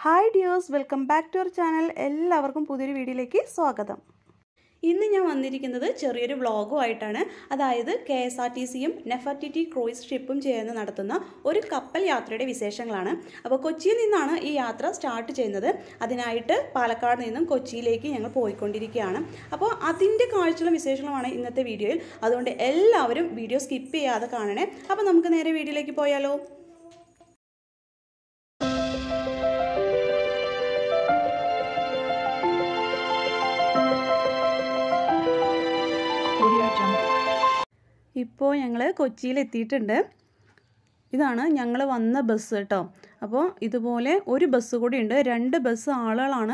hi dears welcome back to our channel എല്ലാവർക്കും പുതിയൊരു വീഡിയോയിലേക്ക് സ്വാഗതം ഇന്ന് ഞാൻ വന്നിരിക്കുന്നത് ചെറിയൊരു വ്ളോഗുമായിട്ടാണ് അതായത് കെ എസ് ആർ ടി സിയും നെഫർട്ടിറ്റി ക്രൂയിസ് ഷിപ്പും ചേർന്ന് നടത്തുന്ന ഒരു കപ്പൽ യാത്രയുടെ വിശേഷങ്ങളാണ് അപ്പോൾ കൊച്ചിയിൽ നിന്നാണ് ഈ യാത്ര സ്റ്റാർട്ട് ചെയ്യുന്നത് അതിനായിട്ട് പാലക്കാട് നിന്നും കൊച്ചിയിലേക്ക് ഞങ്ങൾ പോയിക്കൊണ്ടിരിക്കുകയാണ് അപ്പോൾ അതിൻ്റെ കാഴ്ചകളും വിശേഷങ്ങളുമാണ് ഇന്നത്തെ വീഡിയോയിൽ അതുകൊണ്ട് എല്ലാവരും വീഡിയോ സ്കിപ്പ് ചെയ്യാതെ കാണണേ അപ്പോൾ നമുക്ക് നേരെ വീഡിയോയിലേക്ക് പോയാലോ ഇപ്പോൾ ഞങ്ങൾ കൊച്ചിയിൽ എത്തിയിട്ടുണ്ട് ഇതാണ് ഞങ്ങൾ വന്ന ബസ് കേട്ടോ അപ്പോൾ ഇതുപോലെ ഒരു ബസ് കൂടി ഉണ്ട് രണ്ട് ബസ് ആളുകളാണ്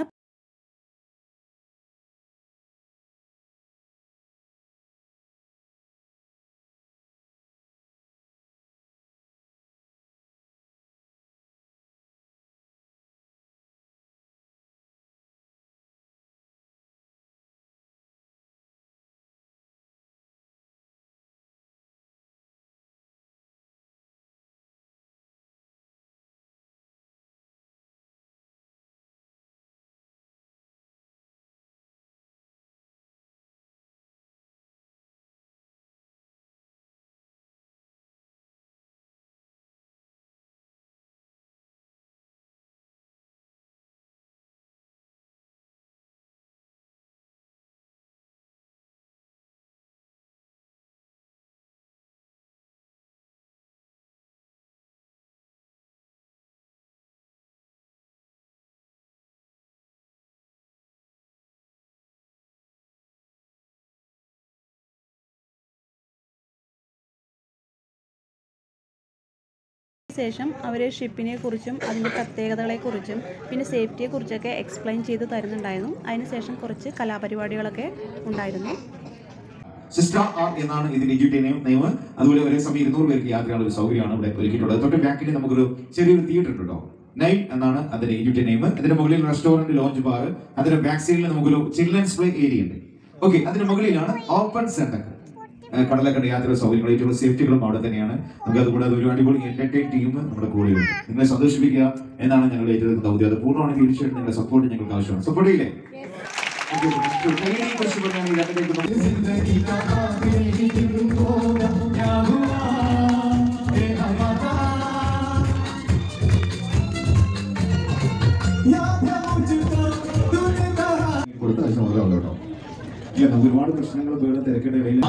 ശേഷം അവർ ഷിപ്പിനെ കുറിച്ചും അതിൻ്റെ പ്രത്യേകതകളെക്കുറിച്ചും പിന്നെ സേഫ്റ്റിയെ കുറിച്ചൊക്കെ എക്സ്പ്ലെയിൻ ചെയ്ത് തരുന്നുണ്ടായിരുന്നു അതിനുശേഷം കുറച്ച് കലാപരിപാടികളൊക്കെ ഉണ്ടായിരുന്നു സിസ്റ്റർ ആർ എന്നാണ് ഇതിന്റെ എജ്യൂട്ടേ നെയിം നെയിം അതുപോലെ ഒരേ സമയം ഇരുന്നൂറ് പേർക്ക് യാത്രയുള്ള ഒരു സൗകര്യമാണ് ഇവിടെ ഒരുക്കിയിട്ടുള്ളത് തൊട്ട് ബാക്കിൽ നമുക്കൊരു ചെറിയൊരു തിയേറ്റർ ഉണ്ട് കേട്ടോ നൈം എന്നാണ് അതിന്റെ എജ്യൂട്ടേ നെയിം അതിന്റെ മുകളിൽ റെസ്റ്റോറന്റ് ലോഞ്ച് ബാർ അതിന്റെ ബാക്ക് സൈഡിൽ നമുക്കൊരു ചിൽഡ്രൻസ് പ്ലേ ഏരിയ ഉണ്ട് ഓക്കെ അതിന്റെ മുകളിലാണ് ഓപ്പൺ സെന്റർ കടലക്കട യാത്ര സൗകര്യങ്ങൾ ഏറ്റവും സേഫ്റ്റികളും അവിടെ തന്നെയാണ് നമുക്ക് അതുകൂടാതെ ഒരു അടിപൊളി എന്റർടൈൻ ടീം നമ്മുടെ കൂടെയുണ്ട് നിങ്ങളെ സന്തോഷിപ്പിക്കുക എന്നാണ് ഞങ്ങൾ ഏറ്റെടുക്കുന്ന ദൗത്യം അത് പൂർണ്ണമാണെങ്കിൽ തീർച്ചയായിട്ടും നിങ്ങളുടെ സപ്പോർട്ട് ഞങ്ങൾക്ക് ആവശ്യമാണ് സപ്പോർട്ട് ചെയ്യില്ലേ കുറിച്ച് പറഞ്ഞാൽ രണ്ടിലേക്ക് കൊടുത്ത ആഴ്ച മുതലുള്ള കേട്ടോ ഇല്ല നമുക്ക് ഒരുപാട് പ്രശ്നങ്ങൾ പേരുടെ തിരക്കിന്റെ ഇടയിൽ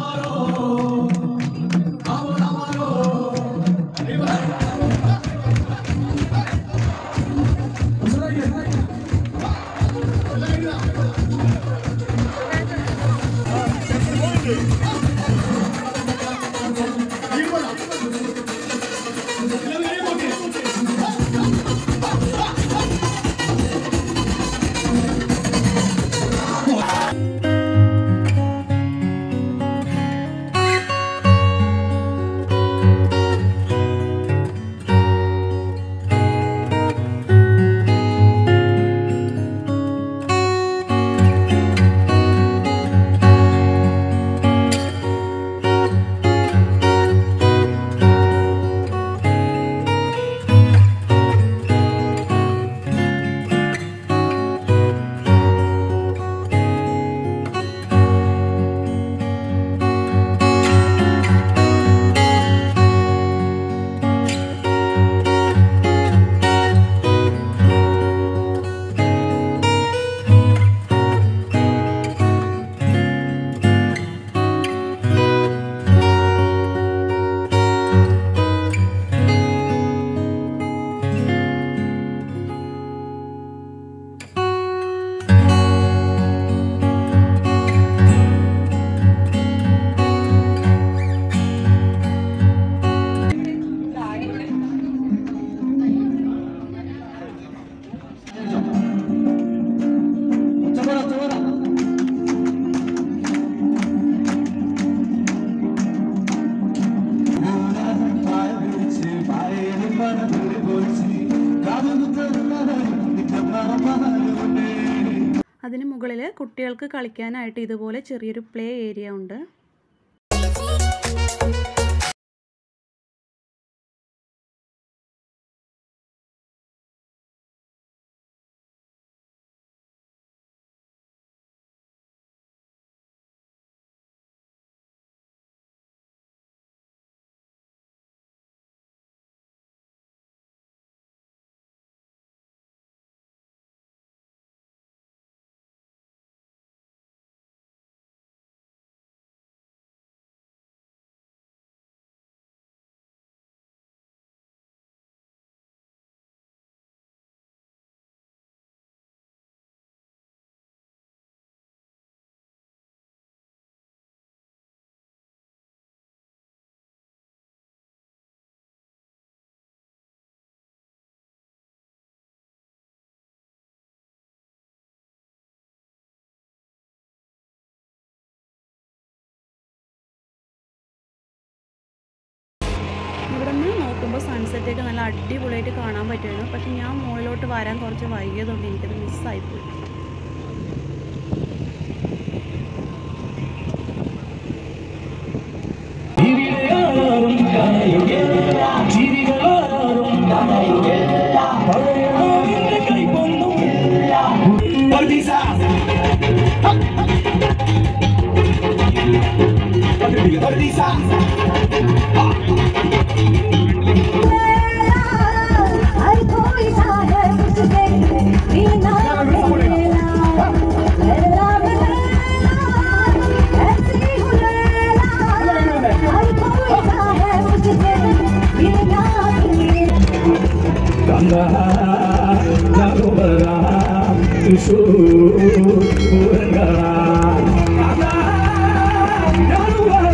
അതിന് മുകളിൽ കുട്ടികൾക്ക് കളിക്കാനായിട്ട് ഇതുപോലെ ചെറിയൊരു പ്ലേ ഏരിയ ഉണ്ട് നോക്കുമ്പോൾ സൺസെറ്റൊക്കെ നല്ല അടിപൊളിയായിട്ട് കാണാൻ പറ്റുമായിരുന്നു പക്ഷെ ഞാൻ മുകളിലോട്ട് വരാൻ കുറച്ച് വൈകിയതുകൊണ്ട് എനിക്കത് മിസ്സായിപ്പോയി ജീവികളാരും കാണുകയില്ല ജീവികളാരും കാണുകയില്ല പഴയതിന്റെ കൈപ്പൊന്നുമില്ല പർദീസ പർദീസ हर कोई सा है मुझसे बिना लैला लैला लैला ऐसी हूँ लैला हर कोई सा है मुझसे बिना ഗംഗാ നഗുബര തൃശൂർ പൂരങ്കര ഗംഗാ നഗുബര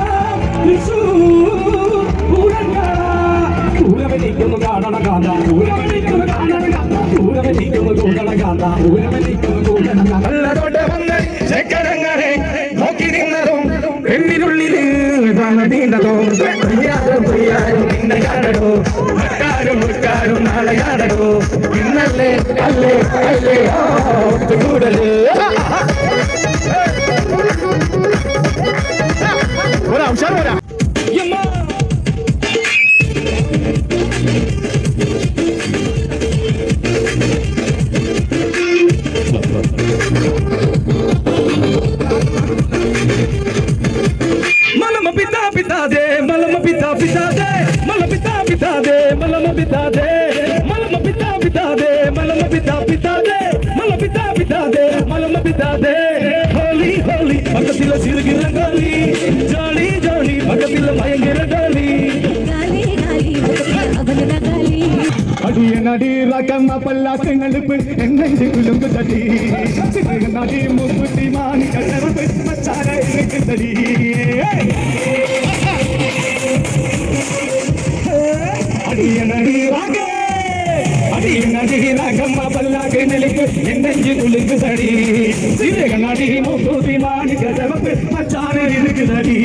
തൃശൂർ പൂരങ്കര പൂരമലിക്കുന്നു കാണണ കാന്ത പൂരമലിക്കുന്നു കാണണ കാന്ത പൂരമലിക്കുന്നു കൂടണ കാന്ത പൂരമലിക്കുന്നു കൂടണ കാന്ത കള്ളതോടെ വന്ന് ചെക്കരങ്ങളെ നോക്കി നിന്നതും പെണ്ണിനുള്ളില് നീണ്ടതോ പ്രിയാരും പ്രിയാരും നിന്നെ കാണടോ മക്കാരും മക്കാരും നാളെ കാണടോ ഇന്നല്ലേ അല്ലേ അല്ലേ ആ കൂടല് ഒരാ ഉഷാർ ഒരാ మలమ పితా పితా దే మలమ పితా పితా దే మల పితా పితా దే మలమ పితా దే మలమ పితా పితా దే మలమ పితా పితా దే మల పితా పితా దే మలమ పితా దే హోలీ హోలీ పక్కతిల సిరుగిర గాలి జాలి జాలి పక్కతిల మయంగిర గాలి गाली गाली അവൻ गाली അടിയ നടി റകമ്മ പല്ലാക്കങ്ങളിപ്പ് എന്നെഞ്ച് കുലുങ്ക് തടി നടി മുക്കുത്തി മാണി കട്ടറപ്പ് മച്ചാര തടി അടിയ നടി റക അടിയ നടി റകമ്മ പല്ലാക്കങ്ങളിപ്പ് എന്നെഞ്ച് കുലുങ്ക് തടി സിരക നടി മുക്കുത്തി മാണി കട്ടറപ്പ് മച്ചാര തടി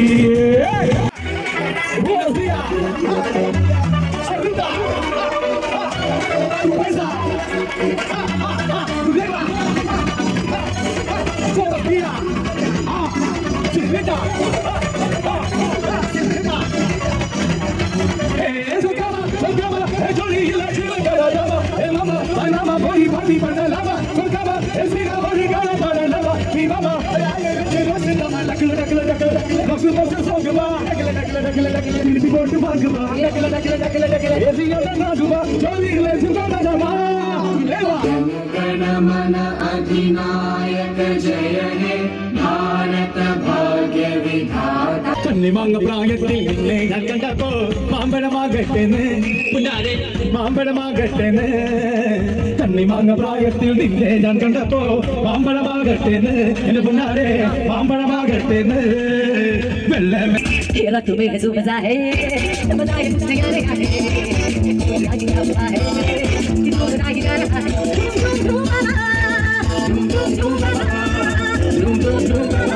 गणमन अधिनायक जय हे भारत भाग्य विधाता കണ്ണിമാങ്ങ പ്രായത്തിൽ നിന്നെ ഞാൻ കണ്ടപ്പോ മാമ്പഴമാകട്ടെന്ന് പുന്നാരെ മാമ്പഴമാകട്ടെന്ന് കണ്ണിമാങ്ങ പ്രായത്തിൽ നിന്നെ ഞാൻ കണ്ടപ്പോ മാമ്പഴമാകട്ടെന്ന് എന്റെ പുന്നാരെ മാമ്പഴമാകട്ടെന്ന് വെള്ളം तेरा तुम्हें सुबह है बताए तुझे क्या देखा है आज क्या हुआ है किसको बताए क्या रहा है तुम तुम तुम तुम तुम तुम तुम तुम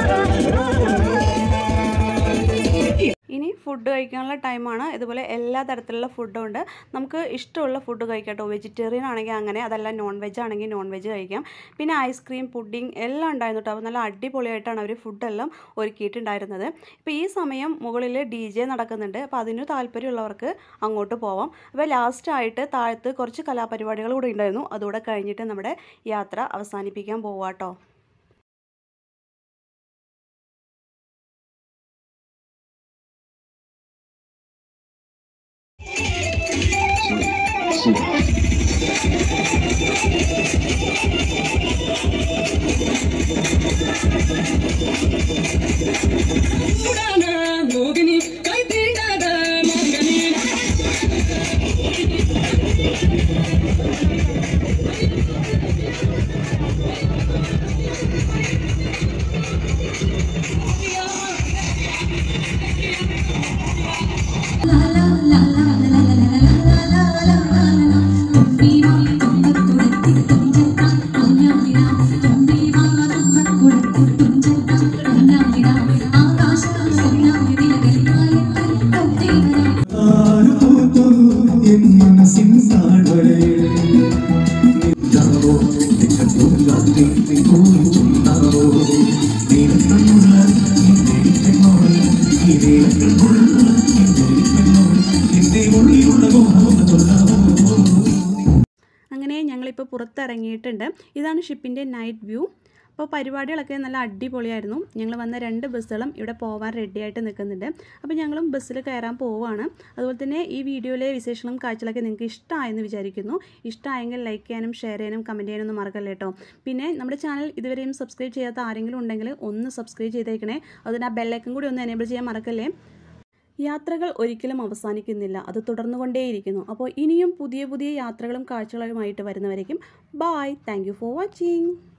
ഇനി ഫുഡ് കഴിക്കാനുള്ള ടൈമാണ് ഇതുപോലെ എല്ലാ തരത്തിലുള്ള ഫുഡും ഉണ്ട് നമുക്ക് ഇഷ്ടമുള്ള ഫുഡ് കഴിക്കാം കേട്ടോ വെജിറ്റേറിയൻ ആണെങ്കിൽ അങ്ങനെ അതല്ല നോൺ വെജ് ആണെങ്കിൽ നോൺ വെജ് കഴിക്കാം പിന്നെ ഐസ്ക്രീം പുഡിംഗ് എല്ലാം ഉണ്ടായിരുന്നു കേട്ടോ അപ്പോൾ നല്ല അടിപൊളിയായിട്ടാണ് അവർ ഫുഡെല്ലാം ഒരുക്കിയിട്ടുണ്ടായിരുന്നത് ഇപ്പോൾ ഈ സമയം മുകളിൽ ഡി ജെ നടക്കുന്നുണ്ട് അപ്പോൾ അതിന് താല്പര്യമുള്ളവർക്ക് അങ്ങോട്ട് പോവാം അപ്പോൾ ലാസ്റ്റായിട്ട് താഴത്ത് കുറച്ച് കലാപരിപാടികൾ കൂടി ഉണ്ടായിരുന്നു അതുകൂടെ കഴിഞ്ഞിട്ട് നമ്മുടെ യാത്ര അവസാനിപ്പിക്കാൻ പോവാട്ടോ ും അങ്ങനെ ഞങ്ങളിപ്പോൾ പുറത്തിറങ്ങിയിട്ടുണ്ട് ഇതാണ് ഷിപ്പിൻ്റെ നൈറ്റ് വ്യൂ അപ്പോൾ പരിപാടികളൊക്കെ നല്ല അടിപൊളിയായിരുന്നു ഞങ്ങൾ വന്ന രണ്ട് ബസ്സുകളും ഇവിടെ പോകാൻ റെഡിയായിട്ട് നിൽക്കുന്നുണ്ട് അപ്പോൾ ഞങ്ങളും ബസ്സിൽ കയറാൻ പോവുകയാണ് അതുപോലെ തന്നെ ഈ വീഡിയോയിലെ വിശേഷങ്ങളും കാഴ്ചകളൊക്കെ നിങ്ങൾക്ക് ഇഷ്ടമായെന്ന് വിചാരിക്കുന്നു ഇഷ്ടമായെങ്കിൽ ലൈക്ക് ചെയ്യാനും ഷെയർ ചെയ്യാനും കമൻറ്റ് ചെയ്യാനൊന്നും മറക്കല്ലേ കേട്ടോ പിന്നെ നമ്മുടെ ചാനൽ ഇതുവരെയും സബ്സ്ക്രൈബ് ചെയ്യാത്ത ആരെങ്കിലും ഉണ്ടെങ്കിൽ ഒന്ന് സബ്സ്ക്രൈബ് ചെയ്തേക്കണേ അതിന് ആ ബെല്ലൈക്കൻ കൂടി ഒന്ന് എനേബിൾ ചെയ്യാൻ മറക്കല്ലേ യാത്രകൾ ഒരിക്കലും അവസാനിക്കുന്നില്ല അത് തുടർന്നുകൊണ്ടേയിരിക്കുന്നു അപ്പോൾ ഇനിയും പുതിയ പുതിയ യാത്രകളും കാഴ്ചകളുമായിട്ട് വരുന്നവരേക്കും bye thank you for watching